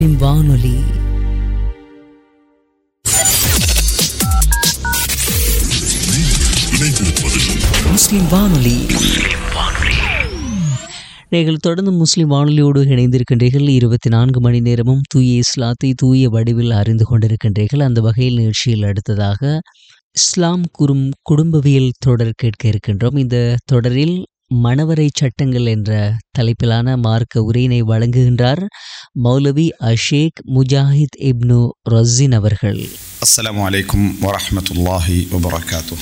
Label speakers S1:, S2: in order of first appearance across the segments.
S1: வானொலி முஸ்லிம் வானொலி நீங்கள் தொடர்ந்து முஸ்லிம் வானொலியோடு இணைந்திருக்கின்றீர்கள் இருபத்தி நான்கு மணி நேரமும் தூய இஸ்லாத்தை தூய வடிவில் அறிந்து கொண்டிருக்கின்றீர்கள் அந்த வகையில் நிகழ்ச்சியில் அடுத்ததாக இஸ்லாம் குறும் குடும்பவியல் தொடர் கேட்க இருக்கின்றோம் இந்த தொடரில் மணவரை சட்டங்கள் என்ற தலைப்பிலான மார்க்க உரையினை வழங்குகின்றார் மௌலவி அஷேக் முஜாஹித் இப்னு ரஸின் அவர்கள்
S2: السلام عليكم ورحمة الله وبركاته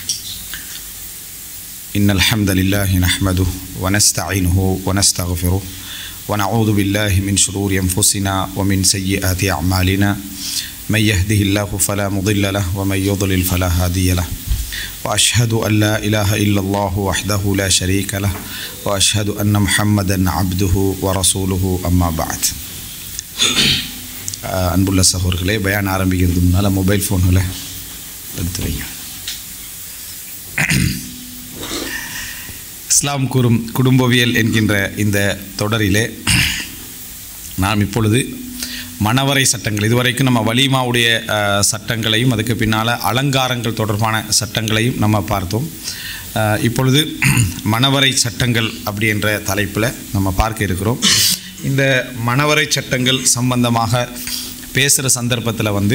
S2: إن الحمد لله نحمده ونستعينه ونستغفره ونعوذ بالله من شرور أنفسنا ومن سيئات أعمالنا من يهده الله فلا مضل له ومن يضلل فلا هادي له وأشهد أن لا إله إلا الله وحده لا شريك له وأشهد أن محمدا عبده ورسوله أما بعد அஹ் அன்புள்ள சகோதரர்களே பயான் ஆரம்பிக்கிறதுக்கு முன்னால் மொபைல் ஃபோன்களை எடுத்து வைங்க இஸ்லாம் கூறும் குடும்பவியல் என்கின்ற இந்த தொடரிலே நாம் இப்பொழுது மணவரை சட்டங்கள் இதுவரைக்கும் நம்ம வலிமாவுடைய அஹ், சட்டங்களையும் அதுக்கு பின்னால் அலங்காரங்கள் தொடர்பான சட்டங்களையும் நம்ம பார்த்தோம் அஹ், இப்பொழுது மணவரை சட்டங்கள் அப்படி என்ற தலைப்பில் நம்ம பார்க்க இருக்கிறோம் இந்த மணவரை சட்டங்கள் சம்பந்தமாக பேசுகிற சந்தர்ப்பத்தில் வந்து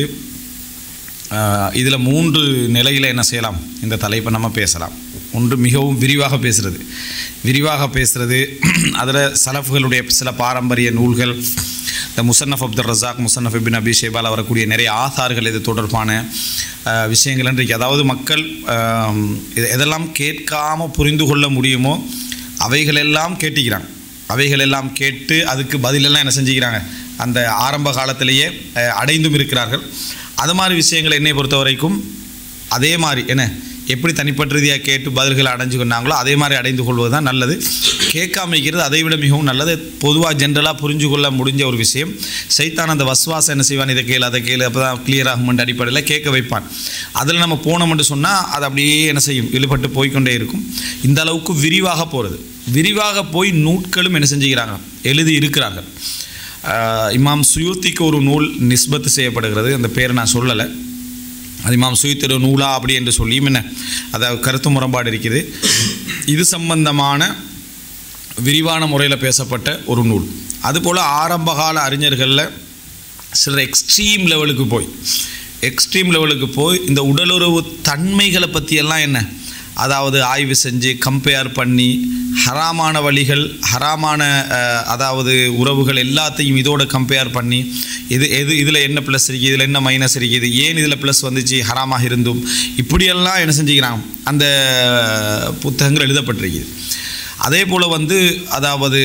S2: இதில் மூன்று நிலையில் என்ன செய்யலாம் இந்த தலைப்பை நம்ம பேசலாம் ஒன்று மிகவும் விரிவாக பேசுகிறது விரிவாக பேசுகிறது அதில் சலஃப்களுடைய சில பாரம்பரிய நூல்கள் இந்த முசன்னஃப் அப்துல் ரசாக் முசன்னஃப் பின் அபி ஷேபால் வரக்கூடிய நிறைய ஆதார்கள் இது தொடர்பான அஹ், விஷயங்கள் இன்றைக்கு அதாவது மக்கள் அஹ், இது எதெல்லாம் கேட்காம புரிந்து கொள்ள முடியுமோ அவைகளெல்லாம் கேட்டுக்கிறாங்க அவைகளெல்லாம் கேட்டு அதுக்கு பதிலெல்லாம் என்ன செஞ்சுக்கிறாங்க அந்த ஆரம்ப காலத்திலேயே அஹ், அடைந்தும் இருக்கிறார்கள் அது மாதிரி விஷயங்களை என்னை பொறுத்த வரைக்கும் அதே மாதிரி என்ன எப்படி தனிப்பட்ட ரீதியாக கேட்டு பதில்களை அடைஞ்சு கொண்டாங்களோ அதே மாதிரி அடைந்து கொள்வது தான் நல்லது கேட்காம இருக்கிறது அதை விட மிகவும் நல்லது பொதுவாக ஜென்ரலாக புரிஞ்சு கொள்ள முடிஞ்ச ஒரு விஷயம் சைத்தான் அந்த வசுவாசம் என்ன செய்வான் இதை கேளு அதை கேளு அப்போ தான் கிளியர் ஆகுமென்ற அடிப்படையில் கேட்க வைப்பான் அதில் நம்ம போனோம்னு சொன்னால் அது அப்படியே என்ன செய்யும் இழுபட்டு போய்க்கொண்டே இருக்கும் இந்த அளவுக்கு விரிவாக போகிறது விரிவாக போய் நூட்களும் என்ன செஞ்சுக்கிறாங்க எழுதி இருக்கிறாங்க ஆஹ் இமாம் சுயூத்திக்கு ஒரு நூல் நிஸ்பத்து செய்யப்படுகிறது அந்த பேரை நான் சொல்லலை அது இமாம் சுயூத்திர நூலா அப்படி என்று சொல்லியும் என்ன அதாவது கருத்து முரண்பாடு இருக்குது இது சம்பந்தமான விரிவான முறையில் பேசப்பட்ட ஒரு நூல் அதுபோல் ஆரம்பகால அறிஞர்களில் சிலர் எக்ஸ்ட்ரீம் லெவலுக்கு போய் எக்ஸ்ட்ரீம் லெவலுக்கு போய் இந்த உடலுறவு தன்மைகளை பற்றியெல்லாம் என்ன அதாவது ஆய்வு செஞ்சு கம்பேர் பண்ணி ஹராமான வழிகள் ஹராமான அஹ், அதாவது உறவுகள் எல்லாத்தையும் இதோட கம்பேர் பண்ணி இது எது இதில் என்ன ப்ளஸ் இருக்குது இதில் என்ன மைனஸ் இருக்குது ஏன் இதில் ப்ளஸ் வந்துச்சு ஹராமாக இருந்தும் இப்படியெல்லாம் என்ன செஞ்சுக்கிறாங்க அந்த புத்தகங்கள் எழுதப்பட்டிருக்குது அதே போல் வந்து அதாவது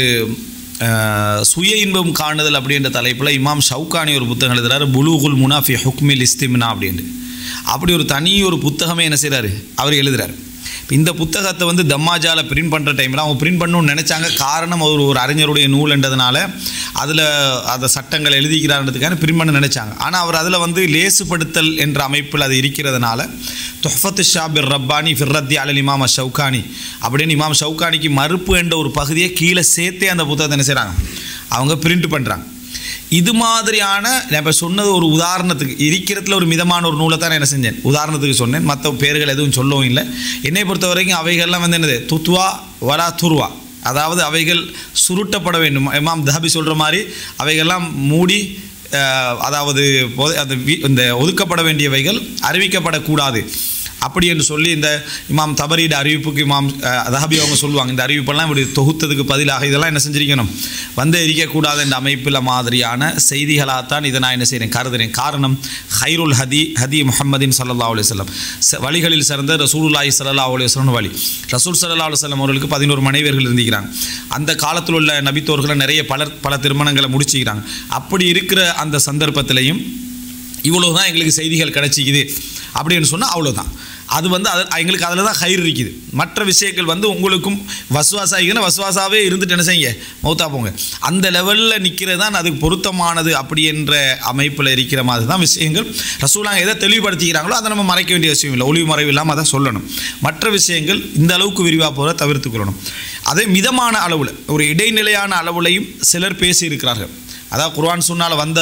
S2: அஹ், சுய இன்பம் காணுதல் அப்படின்ற தலைப்பில் இமாம் ஷவுகானி ஒரு புத்தகம் எழுதுறாரு புலூகுல் முனாஃபி ஹுக்மில் இஸ்திமினா அப்படின்ட்டு அப்படி ஒரு தனி ஒரு புத்தகமே என்ன செய்கிறாரு அவர் எழுதுறாரு இப்ப இந்த புத்தகத்தை வந்து தம்மாஜால பிரிண்ட் பண்ணுற டைமில் அவங்க பிரிண்ட் பண்ணணும்னு நினச்சாங்க காரணம் ஒரு ஒரு அறிஞருடைய நூல்ன்றதுனால அதில் அந்த சட்டங்கள் எழுதிக்கிறான்றதுக்கான பிரிண்ட் பண்ண நினச்சாங்க ஆனால் அவர் அதில் வந்து லேசுபடுத்தல் என்ற அமைப்பில் அது இருக்கிறதுனால தொஹஃபத்து ஷாபிர் ரப்பானி ஃபிர்ரத்தி அலல் இமாம் ஷவுகானி அப்படின்னு இமாம் ஷவுகானிக்கு மறுப்பு என்ற ஒரு பகுதியை கீழே சேர்த்தே அந்த புத்தகத்தை என்ன செய்கிறாங்க அவங்க பிரிண்ட் பண்ணுறாங்க இது மாதிரியான நான் இப்போ சொன்னது ஒரு உதாரணத்துக்கு இருக்கிறதுல ஒரு மிதமான ஒரு நூலை தான் நான் என்ன செஞ்சேன் உதாரணத்துக்கு சொன்னேன் மற்ற பேர்கள் எதுவும் சொல்லவும் இல்லை என்னை பொறுத்த வரைக்கும் அவைகள்லாம் வந்து என்னது துத்வா வரா துருவா அதாவது அவைகள் சுருட்டப்பட வேண்டும் இமாம் தஹபி சொல்கிற மாதிரி அவைகள்லாம் மூடி அஹ், அதாவது பொது- அந்த வி- இந்த ஒதுக்கப்பட வேண்டியவைகள் அறிவிக்கப்படக்கூடாது அப்படி என்று சொல்லி இந்த இமாம் தபரீட அறிவிப்புக்கு இமாம் அஹ், தஹபி அவங்க சொல்லுவாங்க இந்த அறிவிப்பெல்லாம் இப்படி தொகுத்ததுக்கு பதிலாக இதெல்லாம் என்ன செஞ்சிருக்கணும் வந்து இருக்கக்கூடாது என்ற அமைப்பில் மாதிரியான செய்திகளாகத்தான் இதை நான் என்ன செய்கிறேன் கருதுறேன் காரணம் ஹைருல் ஹதி ஹதி முஹம்மதின் சல்லா அலுவலம் வழிகளில் சிறந்த ரசூலுல்லாஹி சல்லா அலுவலம் வழி ரசூல் சல்லா அலுவலம் அவர்களுக்கு பதினோரு மனைவியர்கள் இருந்திருக்கிறாங்க அந்த காலத்தில் உள்ள நபித்தோர்களை நிறைய பலர் பல திருமணங்களை முடிச்சுக்கிறாங்க அப்படி இருக்கிற அந்த சந்தர்ப்பத்திலையும் இவ்வளோ தான் எங்களுக்கு செய்திகள் கிடைச்சிக்குது அப்படின்னு சொன்னால் அவ்வளோதான் அது வந்து அது எங்களுக்கு அதில் தான் ஹைர் இருக்குது மற்ற விஷயங்கள் வந்து உங்களுக்கும் வசுவாசாகிங்கன்னா வசுவாசாவே இருந்துட்டு என்ன செய்யுங்க மௌத்தா போங்க அந்த லெவலில் நிற்கிறது தான் அதுக்கு பொருத்தமானது அப்படி என்ற அமைப்பில் இருக்கிற மாதிரி தான் விஷயங்கள் ரசூலாங்க எதை தெளிவுபடுத்திக்கிறாங்களோ அதை நம்ம மறைக்க வேண்டிய விஷயம் இல்லை ஒளிவு மறைவு இல்லாமல் அதை சொல்லணும் மற்ற விஷயங்கள் இந்த அளவுக்கு விரிவாக போகிற தவிர்த்துக்கொள்ளணும் அதே மிதமான அளவில் ஒரு இடைநிலையான அளவுலையும் சிலர் பேசியிருக்கிறார்கள் அதாவது குர்ஆன் சுன்னால வந்த